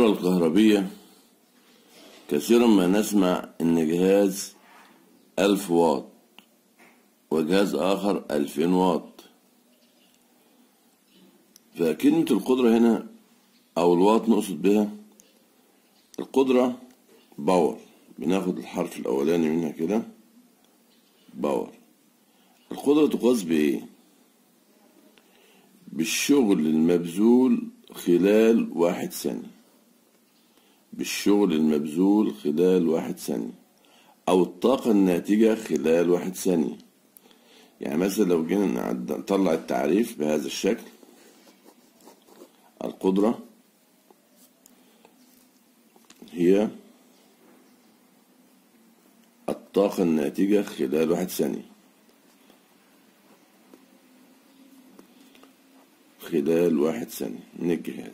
القدرة الكهربية كثيرا ما نسمع ان جهاز ألف واط وجهاز آخر ألفين واط فكلمة القدرة هنا أو الواط نقصد بها القدرة باور بناخد الحرف الأولاني منها كده باور القدرة تقاس بإيه؟ بالشغل المبذول خلال واحد ثانية بالشغل المبذول خلال واحد ثانية أو الطاقة الناتجة خلال واحد ثانية يعني مثلا لو جينا نطلع التعريف بهذا الشكل القدرة هي الطاقة الناتجة خلال واحد ثانية خلال واحد ثانية من الجهاز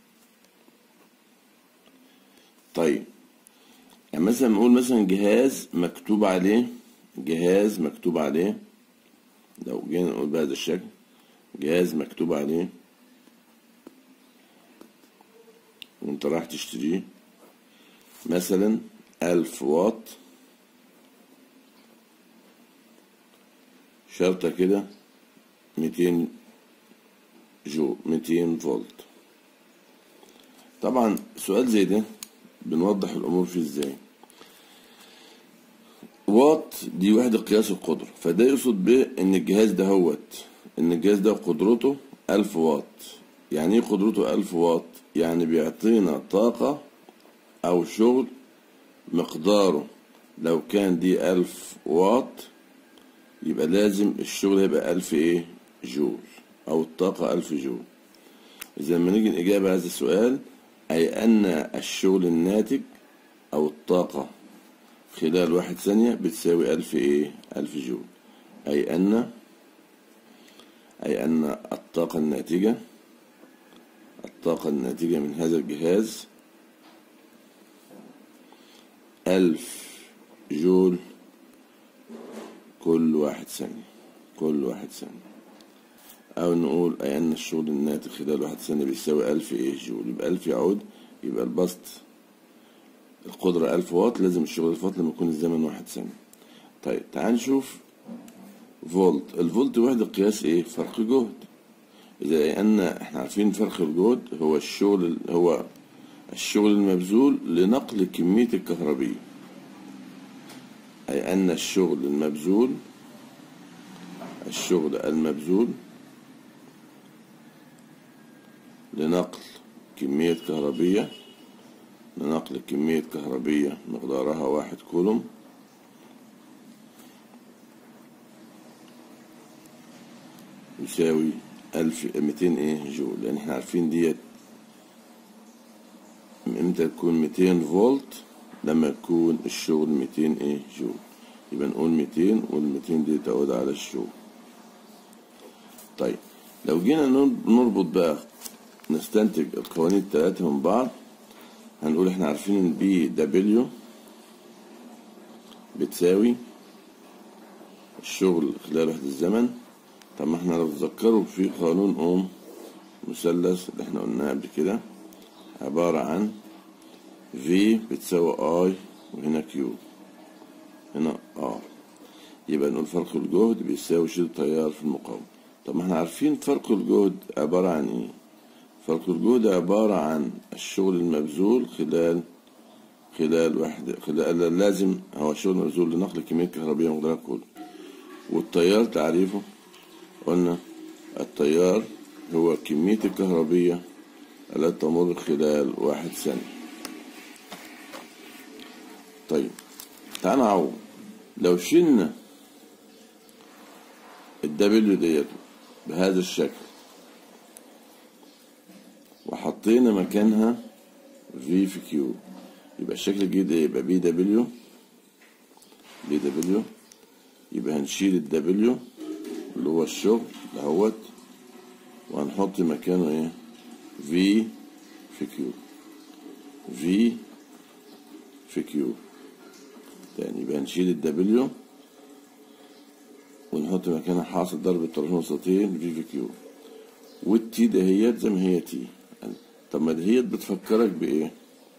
طيب يعني مثلا نقول مثلا جهاز مكتوب عليه جهاز مكتوب عليه لو جينا نقول بهذا الشكل جهاز مكتوب عليه وانت رايح تشتريه مثلا ألف واط شرطة كده ميتين جو ميتين فولت طبعا سؤال زي ده بنوضح الأمور فيه ازاي واط دي وحدة قياس القدرة فده يقصد به إن الجهاز ده هوت إن الجهاز ده قدرته ألف واط يعني إيه قدرته ألف واط؟ يعني بيعطينا طاقة أو شغل مقداره لو كان دي ألف واط يبقى لازم الشغل يبقى ألف إيه جول أو الطاقة ألف جول إذا لما نيجي الإجابة هذا السؤال أي أن الشغل الناتج أو الطاقة خلال واحد ثانية بتساوي ألف إيه ألف جول أي أن أي أن الطاقة الناتجة الطاقة الناتجة من هذا الجهاز ألف جول كل واحد ثانية كل واحد ثانية أو نقول أي أن الشغل الناتج خلال واحد ثانية بيساوي ألف إيه جول يبقى ألف يعود يبقى البسط القدرة ألف واط لازم الشغل ألف واط لما يكون الزمن واحد ثانية طيب تعال نشوف فولت الفولت وحدة قياس إيه فرق جهد إذا أن إحنا عارفين فرق الجهد هو الشغل هو الشغل المبذول لنقل كمية الكهربية أي أن الشغل المبذول الشغل المبذول لنقل كمية كهربية لنقل كمية كهربية مقدارها واحد كولوم يساوي ألف ميتين إيه جول لأن إحنا عارفين ديت امتى تكون ميتين فولت لما يكون الشغل ميتين إيه جول يبقى نقول ميتين والميتين دي تعود على الشغل طيب لو جينا نربط بقى نستنتج القوانين التلاتة من بعض هنقول احنا عارفين ان بي دبليو بتساوي الشغل خلال وحدة الزمن طب ما احنا لو تذكروا في قانون اوم مثلث اللي احنا قلناه قبل كده عبارة عن في بتساوي اي وهنا كيو هنا ار يبقى نقول فرق الجهد بيساوي شيل التيار في المقاومة طب ما احنا عارفين فرق الجهد عبارة عن ايه فرق الجهد عبارة عن الشغل المبذول خلال خلال واحد خلال لازم هو الشغل المبذول لنقل كمية كهربية مقدارها كله والتيار تعريفه قلنا التيار هو كمية الكهربية التي تمر خلال واحد ثانية طيب تعال نعوض لو شلنا الدبليو ديت بهذا الشكل وحطينا مكانها في في كيو يبقى الشكل الجديد يبقى بي دبليو بي دبليو يبقى هنشيل الدبليو اللي هو الشغل دهوت وهنحط مكانه ايه في في كيو في في كيو تاني يبقى هنشيل الدبليو ونحط مكانها حاصل ضرب الطرفين وسطين في في كيو والتي دهيت زي ما هي تي طب ما دي هي بتفكرك بايه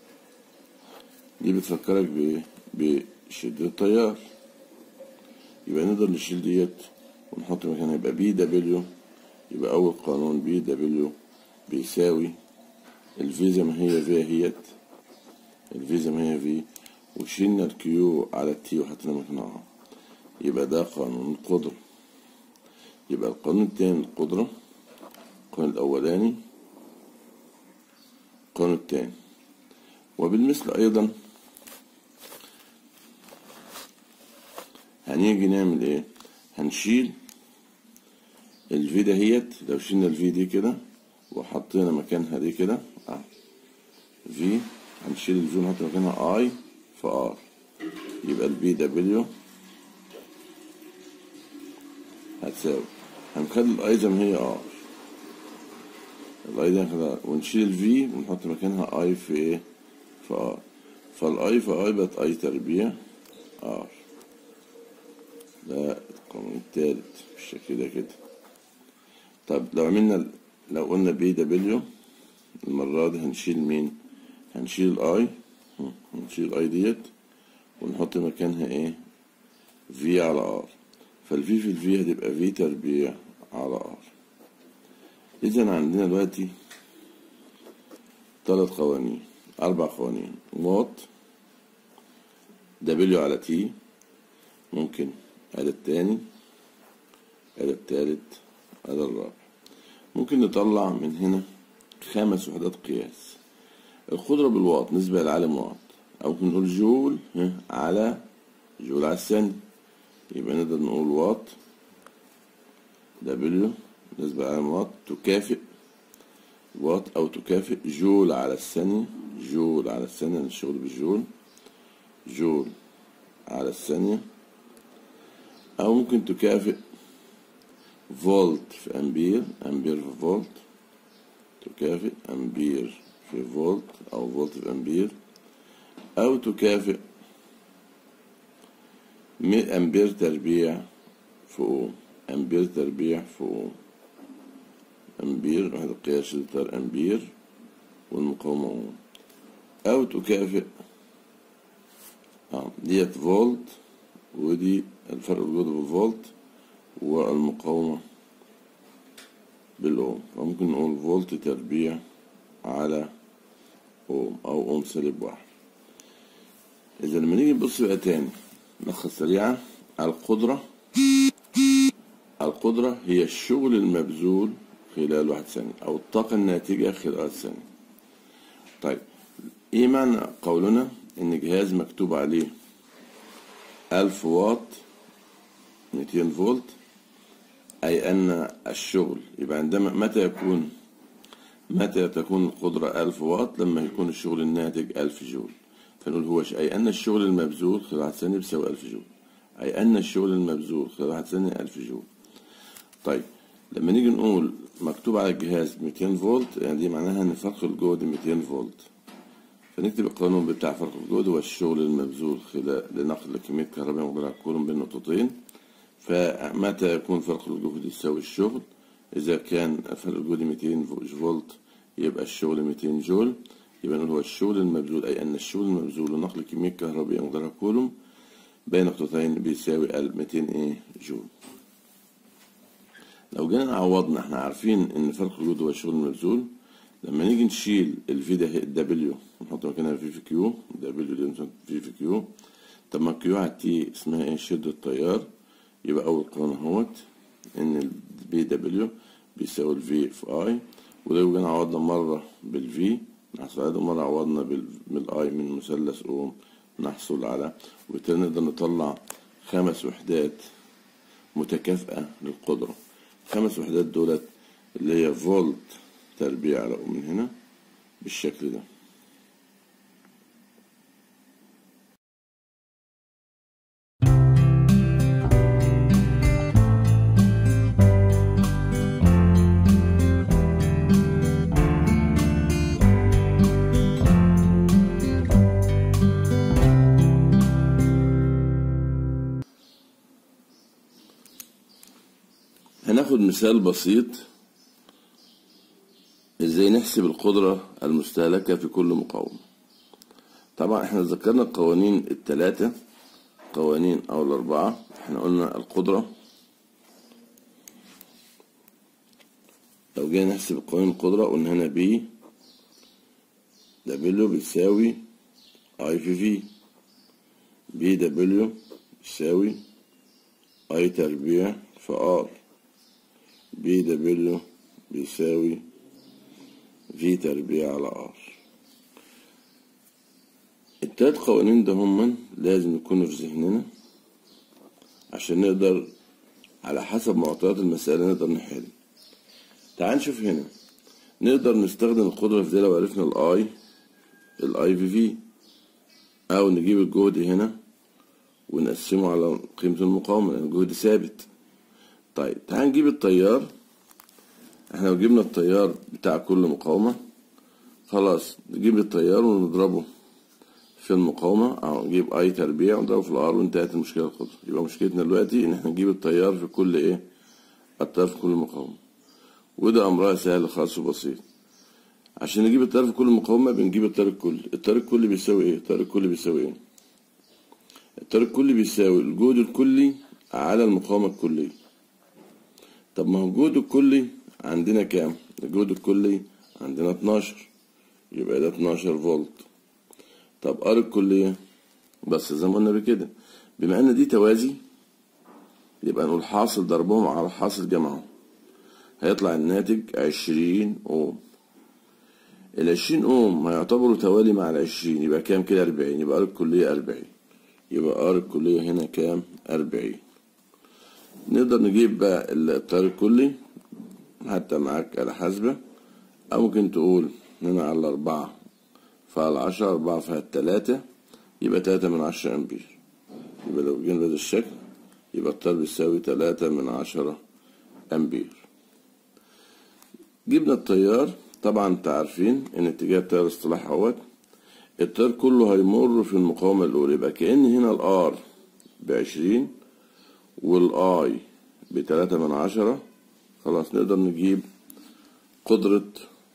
دي بتفكرك بايه بشدة التيار يبقى نقدر نشيل ديت ونحط مكانها يبقى بي دبليو يبقى أول قانون بي دبليو بيساوي الفي زي ما هي في هيت الفي زي ما هي في وشيلنا الكيو على التي وحطينا مكانها يبقى ده قانون القدرة يبقى القانون التاني القدرة القانون الأولاني القانون التاني وبالمثل أيضا هنيجي نعمل ايه هنشيل الفي دهيت لو شلنا الفي دي كده وحطينا مكانها دي كده اه في هنشيل الفي ونحط مكانها اي في ار يبقى البي دبليو هتساوي هنخلي الاي زي ما هي ار الاي دي هنخليها ونشيل الفي ونحط مكانها اي في ايه في ار فالاي في اي بقت اي تربيع ار ده القانون التالت بالشكل ده كده طب لو عملنا لو قلنا بي دبليو المرة دي هنشيل مين هنشيل الاي هنشيل الاي ديت ونحط مكانها ايه في على ار فالفي في الفي هتبقى في تربيع على ار اذا عندنا دلوقتي ثلاث قوانين اربع قوانين وات دبليو على تي ممكن هذا التاني هذا التالت هذا الرابع ممكن نطلع من هنا خمس وحدات قياس القدرة بالواط نسبة للعالم واط أو ممكن نقول جول على جول على الثانية يبقى نقدر نقول واط دبليو نسبة للعالم واط تكافئ واط أو تكافئ جول على الثانية جول على الثانية الشغل بالجول جول على الثانية أو ممكن تكافئ فولت في أمبير أمبير في فولت تكافئ أمبير في فولت أو فولت في أمبير أو تكافئ أمبير تربيع في أوم أمبير تربيع في أوم أمبير واحد قياس لتر أمبير والمقاومة أوم أو تكافئ آه ديت فولت ودي الفرق الجهد بالفولت والمقاومة بالأوم فممكن نقول فولت تربيع على أوم أو أوم سالب واحد إذا لما نيجي نبص بقى تاني نلخص سريعا القدرة القدرة هي الشغل المبذول خلال واحد ثانية أو الطاقة الناتجة خلال ثانية طيب إيه معنى قولنا إن جهاز مكتوب عليه ألف واط 200 فولت أي أن الشغل يبقى عندما متى يكون متى تكون القدرة 1000 واط لما يكون الشغل الناتج 1000 جول فنقول هو أي أن الشغل المبذول خلال واحد ثانية بيساوي 1000 جول أي أن الشغل المبذول خلال واحد ثانية 1000 جول طيب لما نيجي نقول مكتوب على الجهاز 200 فولت يعني دي معناها إن فرق الجهد 200 فولت فنكتب القانون بتاع فرق الجهد هو الشغل المبذول خلال لنقل كمية كهرباء مقدار على الكولوم بين نقطتين فمتى يكون فرق الجهد يساوي الشغل إذا كان فرق الجهد 200 فولت يبقى الشغل 200 جول يبقى نقول هو الشغل المبذول أي أن الشغل المبذول لنقل كمية كهرباء مقدارها كولوم بين نقطتين بيساوي 200 إيه جول لو جينا عوضنا احنا عارفين ان فرق الجهد هو الشغل المبذول لما نيجي نشيل الفي ده الدبليو ونحط مكانها في في كيو دبليو دي في في كيو طب ما كيو على تي اسمها ايه شدة التيار يبقى أول قانون اهوت إن البي دبليو بيساوي الفي في اي ولو جينا عوضنا مرة بالفي نحصل على مرة عوضنا بالاي من مثلث اوم نحصل على وبالتالي نقدر نطلع خمس وحدات متكافئة للقدرة خمس وحدات دولت اللي هي فولت تربيع على اوم من هنا بالشكل ده هناخد مثال بسيط ازاي نحسب القدرة المستهلكة في كل مقاومة طبعا احنا ذكرنا القوانين الثلاثة قوانين او الاربعة احنا قلنا القدرة لو جينا نحسب قوانين القدرة قلنا هنا بي دبليو بيساوي اي في في بي دبليو بيساوي اي تربيع في ار بي دبليو بيساوي في تربيع على ار التلات قوانين ده هما لازم يكونوا في ذهننا عشان نقدر على حسب معطيات المسألة نقدر نحل تعال نشوف هنا نقدر نستخدم القدرة في دي لو عرفنا الاي الاي في في او نجيب الجهد هنا ونقسمه على قيمة المقاومة لان الجهد ثابت طيب تعال نجيب التيار احنا لو جبنا التيار بتاع كل مقاومة خلاص نجيب التيار ونضربه في المقاومة أو نجيب أي تربيع ونضربه في الآر وانتهت المشكلة القدرة يبقى مشكلتنا دلوقتي إن احنا نجيب التيار في كل إيه التيار في كل مقاومة وده أمرها سهل خالص وبسيط عشان نجيب التيار في كل مقاومة بنجيب التيار الكلي التيار الكلي بيساوي إيه التيار الكلي بيساوي إيه التيار الكلي بيساوي الجهد الكلي على المقاومة الكلية طب ما هو الجهد الكلي عندنا كام الجهد الكلي عندنا 12 يبقى ده 12 فولت طب ار الكلية بس زي ما قلنا بكده بما ان دي توازي يبقى نقول حاصل ضربهم على حاصل جمعهم هيطلع الناتج عشرين اوم العشرين اوم هيعتبروا توالي مع العشرين يبقى كام كده اربعين يبقى ار الكلية اربعين يبقى ار الكلية هنا كام اربعين نقدر نجيب بقى التيار الكلي حتى معاك آلة حاسبة أو ممكن تقول هنا على أربعة فعلى عشرة أربعة فيها التلاتة يبقى تلاتة من عشرة أمبير يبقى لو جينا بهذا الشكل يبقى التيار بيساوي تلاتة من عشرة أمبير جبنا التيار طبعا انت عارفين ان اتجاه التيار اصطلاح اهوت التيار كله هيمر في المقاومة الأولى يبقى كأن هنا الآر بعشرين والآي بتلاتة من عشرة خلاص نقدر نجيب قدرة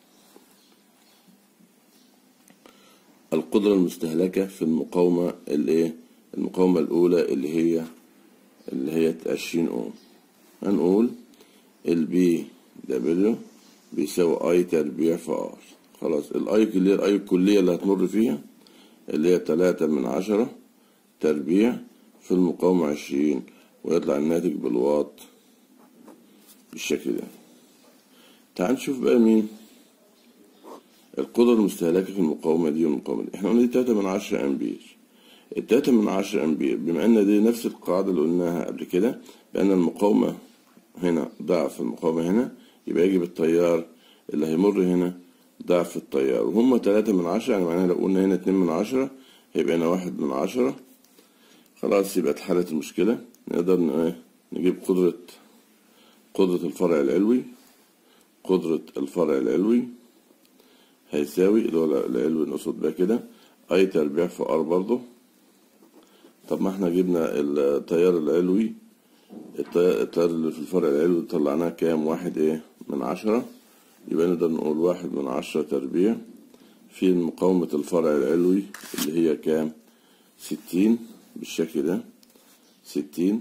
القدرة المستهلكة في المقاومة الايه المقاومة الأولى اللي هي اللي هي عشرين أوم هنقول البي دبليو بيساوي اي تربيع في ار خلاص الاي اللي هي الاي الكلية اللي هتمر فيها اللي هي تلاتة من عشرة تربيع في المقاومة عشرين ويطلع الناتج بالواط بالشكل ده تعال نشوف بقى مين القدرة المستهلكة في المقاومة دي والمقاومة دي احنا قلنا دي تلاتة من عشرة أمبير التلاتة من عشرة أمبير بما أن دي نفس القاعدة اللي قلناها قبل كده بأن المقاومة هنا ضعف المقاومة هنا يبقى يجب التيار اللي هيمر هنا ضعف التيار وهم تلاتة من عشرة يعني معناها لو قلنا هنا اتنين من عشرة هيبقى هنا واحد من عشرة خلاص يبقى اتحلت المشكلة نقدر نجيب قدرة قدرة الفرع العلوي قدرة الفرع العلوي هيساوي اللي هو العلوي نقصد بقى كده اي تربيع في ار برضه طب ما احنا جبنا التيار العلوي التيار اللي في الفرع العلوي طلعناه كام واحد ايه من عشرة يبقى نقدر نقول واحد من عشرة تربيع في مقاومة الفرع العلوي اللي هي كام ستين بالشكل ده ستين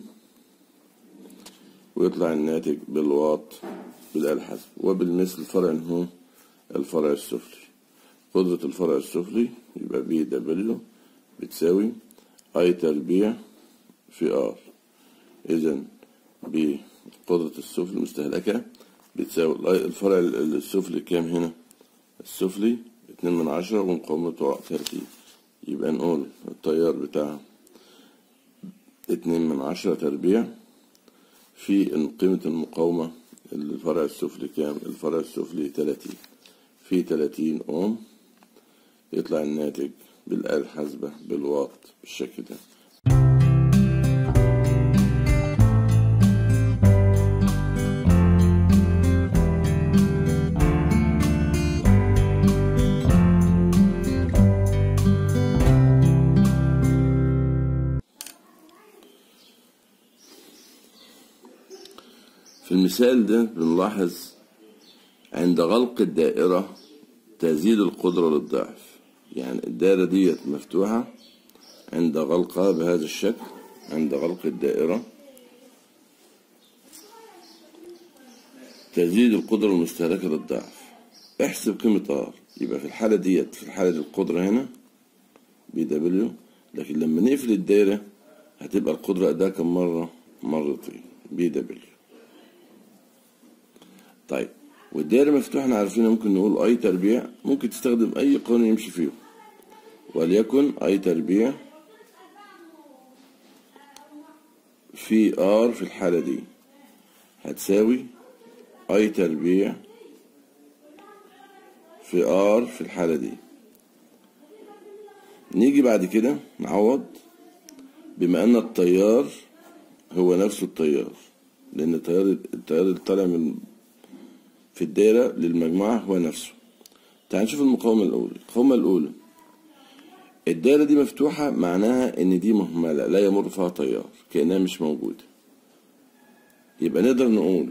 ويطلع الناتج بالواط بالآلة حسب وبالمثل الفرع هو الفرع السفلي قدرة الفرع السفلي يبقى بي دبليو بتساوي اي تربيع في ار اذا بقدرة السفلي المستهلكة بتساوي الفرع السفلي كام هنا السفلي اتنين من عشرة ومقاومته تلاتين يبقى نقول التيار بتاع اتنين من عشرة تربيع في قيمة المقاومة الفرع السفلي كام الفرع السفلي تلاتين في تلاتين اوم يطلع الناتج بالآلة الحاسبة بالواط بالشكل ده في المثال ده بنلاحظ عند غلق الدائرة تزيد القدرة للضعف يعني الدائرة ديت مفتوحة عند غلقها بهذا الشكل عند غلق الدائرة تزيد القدرة المستهلكة للضعف احسب قيمة ار يبقى في الحالة ديت في الحالة دي القدرة هنا بي دبليو لكن لما نقفل الدايرة هتبقى القدرة أداها كم مرة؟ مرتين بي دبليو طيب والدايرة مفتوحة احنا عارفين ممكن نقول أي تربيع ممكن تستخدم أي قانون يمشي فيه وليكن أي تربيع في ار في الحالة دي هتساوي أي تربيع في ار في الحالة دي نيجي بعد كده نعوض بما أن التيار هو نفسه التيار لأن التيار التيار اللي طالع من في الدايرة للمجموعة هو نفسه تعال نشوف المقاومة الأولى المقاومة الأولى الدايرة دي مفتوحة معناها إن دي مهملة لا يمر فيها تيار كأنها مش موجودة يبقى نقدر نقول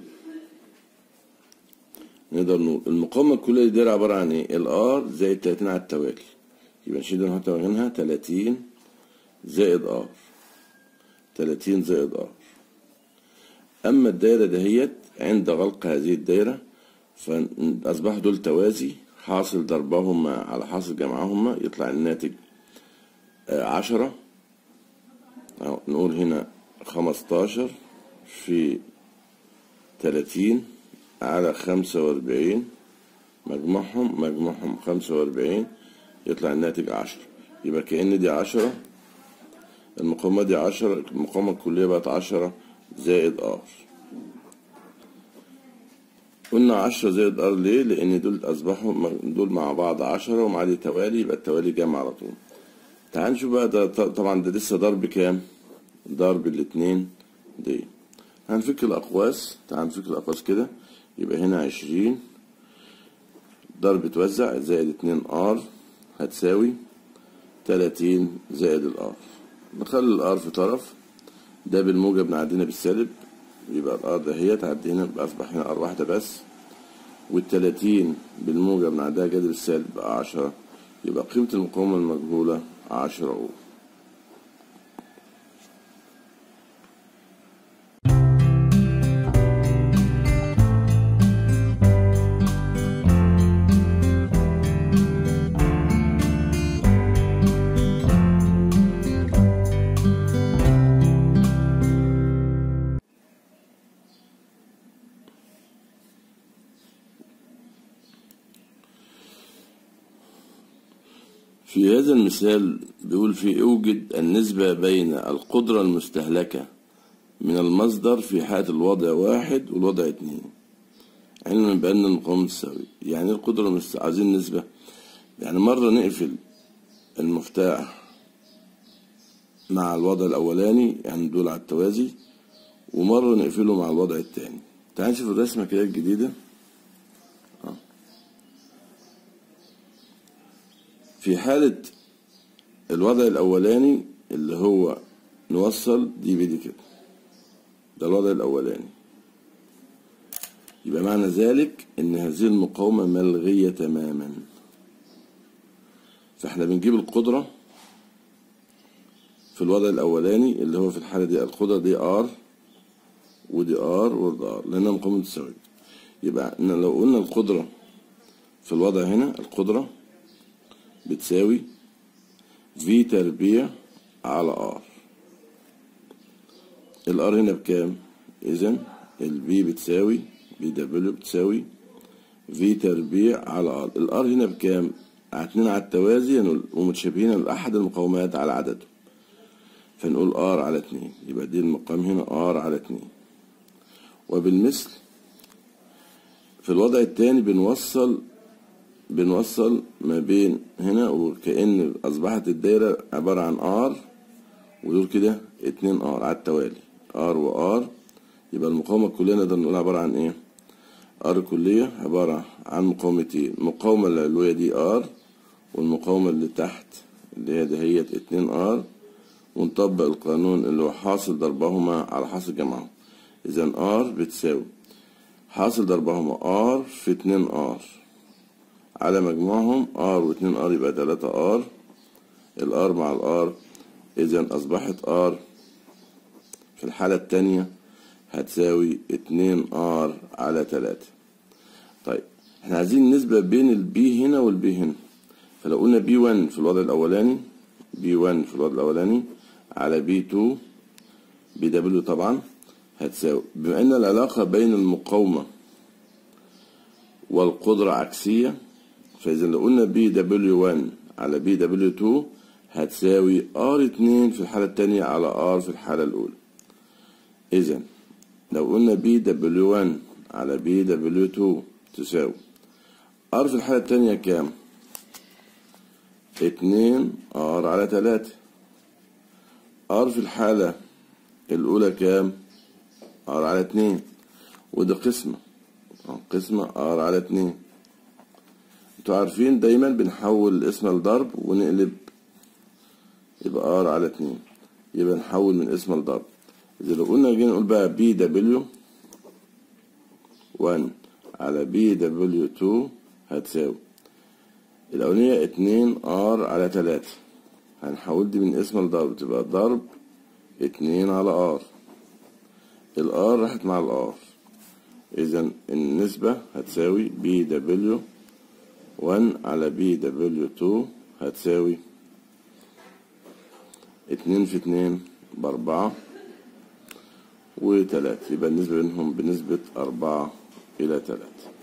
نقدر نقول المقاومة الكلية للدايرة عبارة عن إيه؟ الآر زائد 30 على التوالي يبقى نشيل ده نحط مكانها 30 زائد آر 30 زائد آر أما الدايرة دهيت عند غلق هذه الدايرة فأصبح دول توازي حاصل ضربهما على حاصل جمعهما يطلع الناتج عشرة نقول هنا خمستاشر في تلاتين على خمسة وأربعين مجموعهم مجموعهم خمسة وأربعين يطلع الناتج عشرة يبقى كأن دي عشرة المقاومة دي عشرة المقاومة الكلية بقت عشرة زائد ار قلنا عشرة زائد ار ليه؟ لأن دول أصبحوا دول مع بعض عشرة ومع دي توالي يبقى التوالي جمع على طول تعال نشوف بقى ده طبعا ده لسه ضرب كام؟ ضرب الاتنين دي هنفك الأقواس تعال نفك الأقواس كده يبقى هنا عشرين ضرب توزع زائد اتنين ار هتساوي تلاتين زائد الار نخلي الار في طرف ده بالموجب نعدينا بالسالب يبقى الار ده هي تعدينا يبقى اصبح هنا ار واحده بس والتلاتين بالموجب نعديها جذر السالب بقى عشرة يبقى قيمة المقاومة المجهولة عشرة أوم في هذا المثال بيقول في اوجد النسبة بين القدرة المستهلكة من المصدر في حالة الوضع واحد والوضع اتنين علما بأن المقاومة تساوي يعني القدرة المست... عايزين نسبة يعني مرة نقفل المفتاح مع الوضع الأولاني يعني دول على التوازي ومرة نقفله مع الوضع التاني تعال نشوف الرسمة كده الجديدة في حالة الوضع الأولاني اللي هو نوصل دي بدي كده ده الوضع الأولاني يبقى معنى ذلك إن هذه المقاومة ملغية تماما فإحنا بنجيب القدرة في الوضع الأولاني اللي هو في الحالة دي القدرة دي R ودي R ودي R لأنها مقاومة متساوية يبقى لو قلنا القدرة في الوضع هنا القدرة بتساوي في تربيع على ار الار هنا بكام اذا البي بتساوي بي دبليو بتساوي في تربيع على ار الار هنا بكام اتنين على التوازي ومتشابهين لأحد المقاومات على عدده فنقول ار على اتنين يبقى دي المقام هنا ار على اتنين وبالمثل في الوضع التاني بنوصل بنوصل ما بين هنا وكأن أصبحت الدايرة عبارة عن ار ودول كده اتنين ار على التوالي ار وار يبقى المقاومة الكلية نقدر نقول عبارة عن ايه ار كلية عبارة عن مقاومتين المقاومة العلوية دي ار والمقاومة اللي تحت اللي هي دهيت اتنين ار ونطبق القانون اللي هو حاصل ضربهما على حاصل جمعهم اذا ار بتساوي حاصل ضربهم ار في اتنين ار على مجموعهم ار واتنين ار يبقى تلاتة ار الار مع الار اذا اصبحت ار في الحالة التانية هتساوي اتنين ار على تلاتة طيب احنا عايزين نسبة بين البي هنا والبي هنا فلو قلنا بي 1 في الوضع الاولاني بي 1 في الوضع الاولاني على بي 2 بي دبليو طبعا هتساوي بما ان العلاقة بين المقاومة والقدرة عكسية فإذا لو قلنا بي دبليو 1 على بي دبليو 2 هتساوي ار 2 في الحالة التانية على ار في الحالة الأولى إذا لو قلنا بي دبليو 1 على بي دبليو 2 تساوي ار في الحالة التانية كام؟ اتنين ار على تلاتة ار في الحالة الأولى كام؟ ار على اتنين وده قسمة قسمة ار على اتنين انتوا عارفين دايما بنحول الاسم لضرب ونقلب يبقى ار على اتنين يبقى نحول من اسم لضرب إذا لو قلنا جينا نقول بقى بي دبليو 1 على بي دبليو 2 هتساوي الأولانية اتنين ار على تلاتة هنحول دي من اسم لضرب تبقى ضرب اتنين على ار الار راحت مع الار إذا النسبة هتساوي بي دبليو 1 على بي دبليو 2 هتساوي اتنين في اتنين بأربعة وتلاتة يبقى النسبة بينهم بنسبة أربعة إلى تلاتة